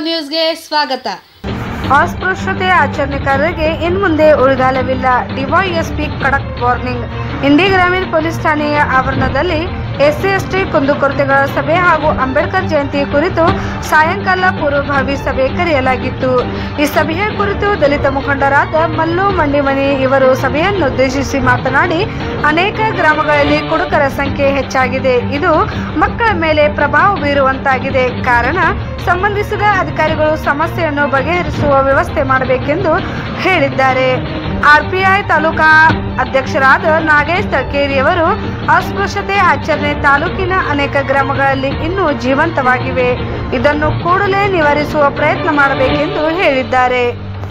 ನ್ಯೂಸ್ಗೆ ಸ್ವಾಗತ ಅಸ್ಪೃಶ್ಯತೆ ಆಚರಣೆಕಾರರಿಗೆ ಇನ್ಮುಂದೆ ಉಳಿಗಾಲವಿಲ್ಲ ಡಿವೈಎಸ್ಪಿ ಖಡಕ್ ವಾರ್ನಿಂಗ್ ಇಂಡಿ ಗ್ರಾಮೀಣ ಪೊಲೀಸ್ ಠಾಣೆಯ ಆವರಣದಲ್ಲಿ ಎಸ್ಸಿ ಎಸ್ಟಿ ಕುಂದುಕೊರತೆಗಳ ಸಭೆ ಹಾಗೂ ಅಂಬೇಡ್ಕರ್ ಜಯಂತಿ ಕುರಿತು ಸಾಯಂಕಾಲ ಪೂರ್ವಭಾವಿ ಸಭೆ ಕರೆಯಲಾಗಿತ್ತು ಈ ಸಭೆಯ ಕುರಿತು ದಲಿತ ಮುಖಂಡರಾದ ಮಲ್ಲು ಮಂಡಿಮನಿ ಇವರು ಸಭೆಯನ್ನುದ್ದೇಶಿಸಿ ಮಾತನಾಡಿ ಅನೇಕ ಗ್ರಾಮಗಳಲ್ಲಿ ಕುಡುಕರ ಸಂಖ್ಯೆ ಹೆಚ್ಚಾಗಿದೆ ಇದು ಮಕ್ಕಳ ಮೇಲೆ ಪ್ರಭಾವ ಬೀರುವಂತಾಗಿದೆ ಕಾರಣ ಸಂಬಂಧಿಸಿದ ಅಧಿಕಾರಿಗಳು ಸಮಸ್ಯೆಯನ್ನು ಬಗೆಹರಿಸುವ ವ್ಯವಸ್ಥೆ ಮಾಡಬೇಕೆಂದು ಹೇಳಿದ್ದಾರೆ ಆರ್ಪಿಐ ತಾಲೂಕಾ ಅಧ್ಯಕ್ಷರಾದ ನಾಗೇಶ್ ತಳಕೇರಿಯವರು ಅಸ್ಪೃಶ್ಯತೆ ಆಚರಣೆ ತಾಲೂಕಿನ ಅನೇಕ ಗ್ರಾಮಗಳಲ್ಲಿ ಇನ್ನೂ ಜೀವಂತವಾಗಿವೆ ಇದನ್ನು ಕೂಡಲೇ ನಿವಾರಿಸುವ ಪ್ರಯತ್ನ ಮಾಡಬೇಕೆಂದು ಹೇಳಿದ್ದಾರೆ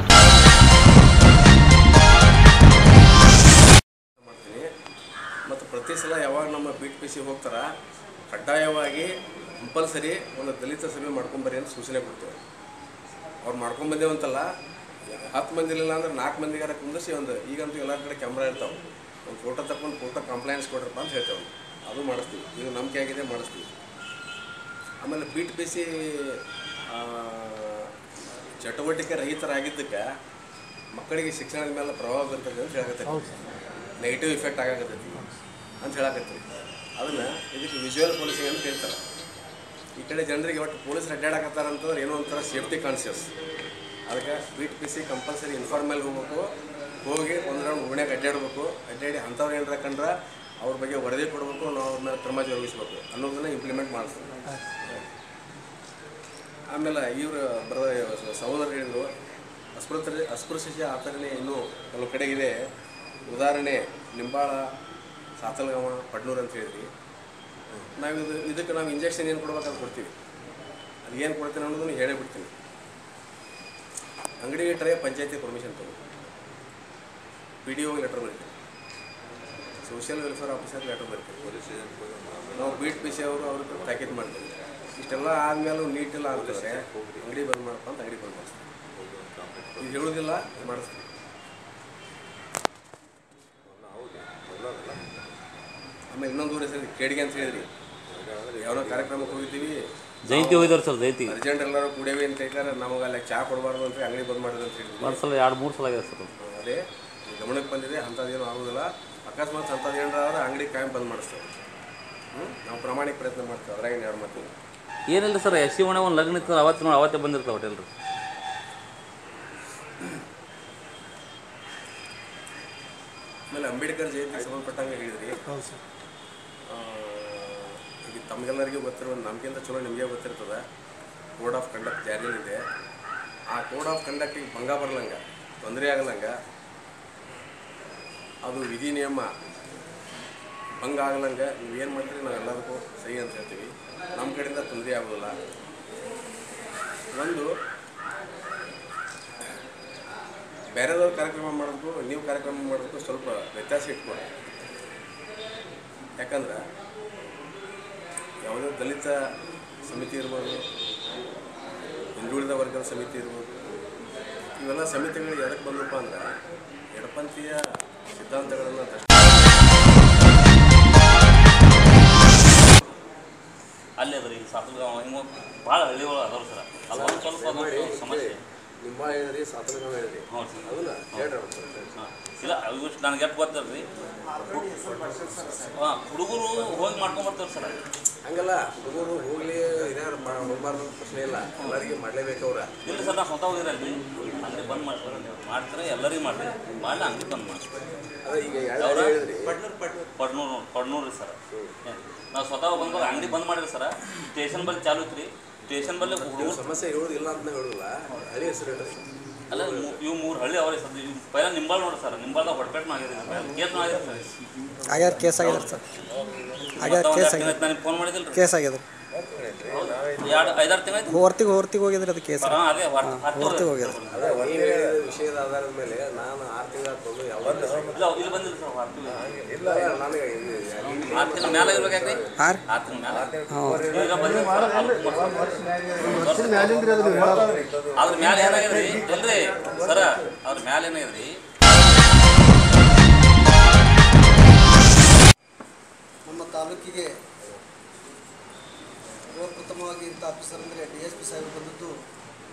ಮಾಡ್ತೀನಿ ಮತ್ತು ಪ್ರತಿ ಸಲ ಯಾವಾಗ ನಮ್ಮ ಬೀಟ್ ಪಿ ಸಿ ಹೋಗ್ತಾರ ಕಡ್ಡಾಯವಾಗಿ ಕಂಪಲ್ಸರಿ ಒಂದು ದಲಿತ ಸಭೆ ಮಾಡ್ಕೊಂಬರ್ರಿ ಅಂತ ಸೂಚನೆ ಕೊಡ್ತೇವೆ ಅವ್ರು ಮಾಡ್ಕೊಂಬಂದೇವಂತಲ್ಲ ಹತ್ತು ಮಂದಿ ಇಲ್ಲ ಅಂದ್ರೆ ನಾಲ್ಕು ಮಂದಿಗಾರ ಕುಂದಿಸಿ ಒಂದು ಈಗಂತೂ ಎಲ್ಲ ಕಡೆ ಕ್ಯಾಮ್ರಾ ಇರ್ತಾವೆ ಒಂದು ಫೋಟೋ ತಗೊಂಡು ಫೋಟೋ ಕಂಪ್ಲೇಂಟ್ಸ್ ಕೊಡ್ರಪ್ಪ ಅಂತ ಹೇಳ್ತೇವೆ ಅದು ಮಾಡಿಸ್ತೀವಿ ಈಗ ನಂಬಿಕೆ ಆಗಿದೆ ಮಾಡಿಸ್ತೀವಿ ಆಮೇಲೆ ಬೀಟ್ ಪಿ ಸಿ ಚಟುವಟಿಕೆ ರಹಿತರಾಗಿದ್ದಕ್ಕೆ ಮಕ್ಕಳಿಗೆ ಶಿಕ್ಷಣದ ಮೇಲೆ ಪ್ರಭಾವ ಬೀರ್ತದೆ ಅಂತ ಹೇಳಕತ್ತೈತಿ ನೆಗೆಟಿವ್ ಇಫೆಕ್ಟ್ ಆಗಾಕತ್ತೈತಿ ಅಂತ ಹೇಳಕತ್ತೀವಿ ಅದನ್ನು ಇದಕ್ಕೆ ವಿಜುವಲ್ ಪೊಲೀಸಿಂಗ್ ಅಂತ ಹೇಳ್ತಾರೆ ಈ ಕಡೆ ಜನರಿಗೆ ಒಟ್ಟು ಪೊಲೀಸರು ಅಡ್ಡಾಡಕತ್ತಾರ ಅಂತಂದ್ರೆ ಏನೋ ಒಂಥರ ಸೇಫ್ಟಿ ಕಾನ್ಷಿಯಸ್ ಅದಕ್ಕೆ beat P C compulsory informal ಹೋಗ್ಬೇಕು ಹೋಗಿ ಒಂದು ರೌಂಡ್ ಓಣ್ಯಾಗ ಅಡ್ಡಾಡ್ಬೇಕು ಅಡ್ಡಾಡಿ ಅಂಥವ್ರು ಏನಾರ ಕಂಡ್ರೆ ಅವ್ರ ಬಗ್ಗೆ ವರದಿ ಕೊಡಬೇಕು ನಾವು ಅವ್ರ ಮೇಲೆ ಕ್ರಮ ಜರುಗಿಸ್ಬೇಕು ಅನ್ನೋದನ್ನ ಇಂಪ್ಲಿಮೆಂಟ್ ಮಾಡ್ತೀವಿ ಆಮೇಲೆ ಇವರು ಬರದ ಸಹೋದರ ಹೇಳಿದರು ಅಸ್ಪೃಶ್ಯ ಅಸ್ಪೃಶ್ಯತೆ ಆಚರಣೆ ಇನ್ನೂ ಕೆಲವು ಕಡೆಗಿದೆ ಉದಾಹರಣೆ ನಿಂಬಾಳ ಸಾತಲ್ಗಾಮ ಪಡ್ನೂರು ಅಂತ ಹೇಳಿದ್ವಿ ನಾವು ಇದು ಇದಕ್ಕೆ ನಾವು ಇಂಜೆಕ್ಷನ್ ಏನು ಕೊಡ್ಬೇಕಾದ್ರೆ ಕೊಡ್ತೀವಿ ಅದು ಏನು ಕೊಡ್ತೀನಿ ಅನ್ನೋದನ್ನು ಹೇಳೇ ಬಿಡ್ತೀನಿ ಅಂಗಡಿ ಇಟ್ಟರೆ ಪಂಚಾಯತಿ ಪರ್ಮಿಷನ್ ತಗೋ ಪಿ ಡಿ ಒಗೆ ಲೆಟರ್ ಬರೀತೀವಿ ಸೋಷಿಯಲ್ ವೆಲ್ಫೇರ್ ಆಫೀಸರ್ ಲೆಟರ್ ಬರೀತೀವಿ ನಾವು ಬೀಟ್ ಪಿ ಸಿ ಅವರು ಅವ್ರಿಗೆ ಪ್ಯಾಕೇಜ್ ಮಾಡ್ತೀವಿ ಇಷ್ಟೆಲ್ಲ ಆದಮೇಲೂ ನೀಟ್ ಇಲ್ಲ ಅಂತಂದರೆ ಅಂಗಡಿ ಬಂದ್ ಮಾಡಪ್ಪ ಅಂತ ಅಂಗಡಿ ಬಂದ್ ಮಾಡಿಸ್ತೀವಿ ಇದು ಹೇಳೋದಿಲ್ಲ ಮಾಡಿಸ್ತೀವಿ ಆಮೇಲೆ ಇನ್ನೊಂದು ಊರ ಹೆಸರು ಕೇಡಿಗೆ ಅಂತ ಹೇಳಿದ್ರಿ ಯಾವನೋ ಕಾರ್ಯಕ್ರಮಕ್ಕೆ ಹೋಗಿದ್ದೀವಿ ಜಯಂತಿ ಹೋಗಿದ್ದಾರೆ ಸರ್ ಜಯಂತಿ ಅರ್ಜೆಂಟ್ ಎಲ್ಲರೂ ಕುಡಿಯವಿ ಅಂತ ಹೇಳ್ತಾರೆ ನಮಗೆ ಅಲ್ಲಿ ಚಹಾ ಕೊಡಬಾರ್ದು ಅಂತ ಅಂಗಡಿ ಬಂದ್ ಮಾಡಿದ್ರು ಅಂತ ಹೇಳಿದ್ವಿ ಒಂದು ಸಲ ಎರಡು ಮೂರು ಸಲ ಆಗಿದೆ ಸರ್ ಅದೇ ಗಮನಕ್ಕೆ ಬಂದಿದೆ ಅಂಥದ್ದೇನು ಆಗೋದಿಲ್ಲ ಅಕಸ್ಮಾತ್ ಅಂಥದ್ದು ಏನಾದ್ರೆ ಅಂಗಡಿ ಕಾಯಂ ಬಂದ್ ಮಾಡಿಸ್ತೇವೆ ಹ್ಞೂ ನಾವು ಪ್ರಾಮಾಣಿಕ ಪ್ರಯತ್ನ ಮಾಡ್ತೇವೆ ಅದ್ರಾಗೇನು ಎರಡು ಮಾತಿಲ್ಲ ಏನಿಲ್ಲ ಸರ್ ಎಸ್ ಸಿ ಒಣ ಒಂದು ಲಗ್ನ ಇತ್ತು ಅವತ್ತು ನೋಡಿ ಅವತ್ತೇ ಬಂದಿರ್ತಾವೆ ಹೋಟೆಲ್ ರೀ ಆಮೇಲೆ ಅಂಬೇಡ್ಕರ್ ಜಯಂತಿಗೆ ಸಂಬಂಧಪಟ್ಟಂಗೆ ಹೇಳಿದ್ರಿ ಆ, ಈಗ ತಮಗೆಲ್ಲರಿಗೂ ಗೊತ್ತಿರೋ ನಮಗಿಂತ ಚಲೋ ನಿಮಗೆ ಗೊತ್ತಿರ್ತದೆ ಕೋಡ್ ಆಫ್ ಕಂಡಕ್ಟ್ ಜಾರಿಯಲ್ಲಿದೆ ಆ ಕೋಡ್ ಆಫ್ ಕಂಡಕ್ಟಿಗೆ ಭಂಗ ಬರ್ಲಂಗ ತೊಂದರೆ ಆಗಲಂಗ ಅದು ವಿಧಿ ನಿಯಮ ಭಂಗ ಆಗಲಂಗ ನೀವು ಏನು ಮಾಡಿದ್ರಿ ನಾವು ಎಲ್ಲದಕ್ಕೂ ಸಹಿ ಅಂತ ಹೇಳ್ತೀವಿ ನಮ್ಮ ಕಡೆಯಿಂದ ತೊಂದರೆ ಆಗೋದಿಲ್ಲ ಒಂದು ಬೇರೆದವ್ರು ಕಾರ್ಯಕ್ರಮ ಮಾಡೋದಕ್ಕೂ ನೀವು ಕಾರ್ಯಕ್ರಮ ಮಾಡೋದಕ್ಕೂ ಸ್ವಲ್ಪ ವ್ಯತ್ಯಾಸ ಇಟ್ಕೊಡಿ ಯಾಕಂದ್ರೆ ಯಾವುದೇ ದಲಿತ ಸಮಿತಿ ಇರ್ಬೋದು ಹಿಂದುಳಿದ ವರ್ಗದ ಸಮಿತಿ ಇರ್ಬೋದು ಇವೆಲ್ಲ ಸಮಿತಿಗಳು ಎದಕ್ಕೆ ಬಂದಪ್ಪ ಅಂದ್ರೆ ಎಡಪಂಥೀಯ ಸಿದ್ಧಾಂತಗಳನ್ನು ದಷ್ಟ ಅಲ್ಲಿ ಅದ್ರಿ ಸಾತಲ್ಗಾಂವ ಹಿಂಗೆ ಭಾಳ ಹಳ್ಳಿಗಳು ಅದಾವ ಸರ್ ಅದು ಒಂದು ಸ್ವಲ್ಪ ಅದೊಂದು ಸಮಸ್ಯೆ ನಿಮ್ಮ ಹೇಳಿದ್ರಿ ಸಾತನಗಾಮ ಹೇಳಿದ್ರಿ ಹ್ಞೂ ಸರ್ ಅದನ್ನ ಹೇಳ್ರಿ ಹಾಂ ಇಲ್ಲ ಅವು ನನಗೆ ಎಷ್ಟು ಗೊತ್ತಲ್ಲ ರೀ ಹಾಂ ಹುಡುಗರು ಹೋಗಿ ಮಾಡ್ಕೊಂಬರ್ತಾರೆ ಸರ್ ಹಂಗಲ್ಲ ಹುಡುಗರು ಹೋಗ್ಲಿ ಇದ್ಯಾರು ಹೋಗ್ಬಾರ್ದು ಅಂತ ಪ್ರಶ್ನೆ ಇಲ್ಲ ಎಲ್ಲರಿಗೆ ಮಾಡಲೇಬೇಕು ಅವ್ರ ಇಲ್ಲ ಸರ್ ನಾ ಸ್ವತಃ ಹೋಗಿರಲ್ರಿ ಅಂಗಡಿ ಬಂದ್ ಮಾಡ್ತಾರೆ ಮಾಡ್ತಾರೆ ಎಲ್ಲರಿಗೂ ಮಾಡ್ರಿ ಮಾಡಲಿ ಅಂಗಡಿ ಬಂದ್ ಮಾಡಿ ಅದೇ ಈಗ ಎರಡು ಯಾವ್ರ? ಹೇಳಿದ್ರಿ ಪಡ್ನೂರು ಪಡ್ನೂರು ರೀ ಸರ್ ನಾವು ಸ್ವತಃ ಬಂದಾಗ ಅಂಗಡಿ ಬಂದ್ ಮಾಡಿರಿ ಸರ್ ಸ್ಟೇಷನ್ ಬಲ್ಲಿ ಚಾಲು ಇತ್ತು ರೀ ಸ್ಟೇಷನ್ ಬಲ್ಲಿ ನೀವು ಹುಡುಗರು ಸಮಸ್ಯೆ ಹೇಳೋದಿಲ್ಲ ಅಂತ ಹೇಳೋದಿಲ್ಲ ಹಳಿ ಹೆಸರು ಹೇಳ್ರಿ ಅಲ್ಲ ಮೂ- ಇವು ಮೂರು ಹಳ್ಳಿ ಅವರೇ ಸರ್ ಇವು ಪೈಲ ನಿಂಬಾಳ್ ನೋಡ್ರಿ ಸರ್ ನಿಂಬಾಳ್ದಾಗ ಹೊಡ್ಪೇಟ್ನು ಆಗಿದೆ ಕೇಸ್ನು ಆಗಿದೆ ಸರ್ ಆಗ್ಯಾರ ಕೇಸ್ ಆಗ್ಯದ ಸರ್ ಆಗ್ಯಾದ ಮತ್ತೆ ಕೇಸ್ ಒಂದ್ ಆಗ್ಯದ ನನಗೆ ಫೋನ್ ಮಾಡಿದಿಲ್ಲ ಕೇಸ್ ಆಗ್ಯದ ಎರಡು ಐದಾರು ತಿಂಗಳು ಹೊರ್ತಿಗೆ ಹೊರ್ತಿಗೆ ಹೋಗಿದ್ರಿ ಅದು ಕೇಸ್ ಹಾಂ ಅದೇ ಹೊರ್ತಿಗೆ ಹೋಗ್ಯದ ಅದೇ ಒಂದು ಹೇಳಿದ ವಿಷಯದ ಆಧಾರದ ಮೇಲೆ ನಾನು ಆರು ತಿಂಗಳ ಬಂದು ಯಾವಾಗ ಇಲ್ಲ ಇಲ್ಲಿ ಬಂದಿಲ್ಲ ಸರ್ ಆರು ತಿಂಗಳು ಇಲ್ಲ ನನಗೆ ಇದು- ಆರು ತಿಂಗಳ ಮೇಲೆ ಇರ್ಬೇಕು ಯಾಕ್ರಿ ಹಾಂ ರೀ ಆರು ತಿಂಗಳ ಮೇಲೆ ಹ್ಞೂ ಈಗ ಬಂದಿಲ್ಲ ಅದ್ರ ಮ್ಯಾಲ ಏನಾಗ್ಯದ್ರಿ ಇಲ್ರಿ ಸರ ಅದ್ರ ಮ್ಯಾಲ ಏನಾಗ್ಯದ್ರಿ ನಮ್ಮ ತಾಲೂಕಿಗೆ ಸರ್ವಪ್ರಥಮವಾಗಿ ಇಂಥ ಆಫೀಸರ್ ಅಂದರೆ ಡಿ ಎಸ್ ಪಿ ಸಾಹೇಬರು ಬಂದದ್ದು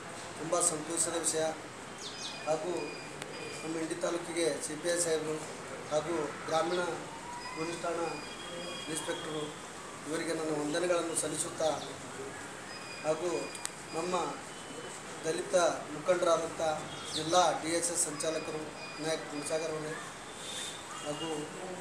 ಸಂತೋಷದ ವಿಷಯ ಹಾಗೂ ನಮ್ಮ ಇಂಡಿ ತಾಲೂಕಿಗೆ ಸಿ ಪಿ ಐ ಸಾಹೇಬರು ಹಾಗೂ ಗ್ರಾಮೀಣ ಪೊಲೀಸ್ ಠಾಣಾ ಇನ್ಸ್ಪೆಕ್ಟರು ಇವರಿಗೆ ನನ್ನ ವಂದನೆಗಳನ್ನು ಸಲ್ಲಿಸುತ್ತಾ ಹಾಗೂ ನಮ್ಮ ದಲಿತ ಮುಖಂಡರಾದಂಥ ಜಿಲ್ಲಾ ಡಿ ಎಸ್ ಎಸ್ ಸಂಚಾಲಕರು ವಿನಾಯಕ್ ಗುಣಸಾಗರ್ ಅವರೇ ಹಾಗೂ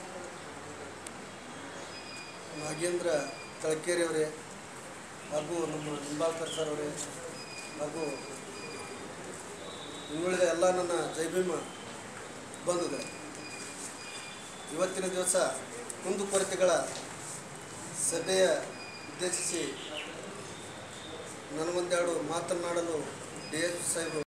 ನಾಗೇಂದ್ರ ತಳಕೇರಿ ಅವರೇ ಹಾಗೂ ನಮ್ಮ ನಿಂಬಾಳ್ಕರ್ ಸರ್ ಅವರೇ ಹಾಗೂ ಇನ್ನುಳಿದ ಎಲ್ಲ ನನ್ನ ಜೈಭೀಮ ಬಂಧುಗಳೇ ಇವತ್ತಿನ ದಿವಸ ಕುಂದುಕೊರತೆಗಳ ಸಭೆಯ ಉದ್ದೇಶಿಸಿ ನನಗೊಂದೆರಡು ಮಾತನಾಡಲು ಡಿ ಎಸ್ ಸಾಹೇಬರು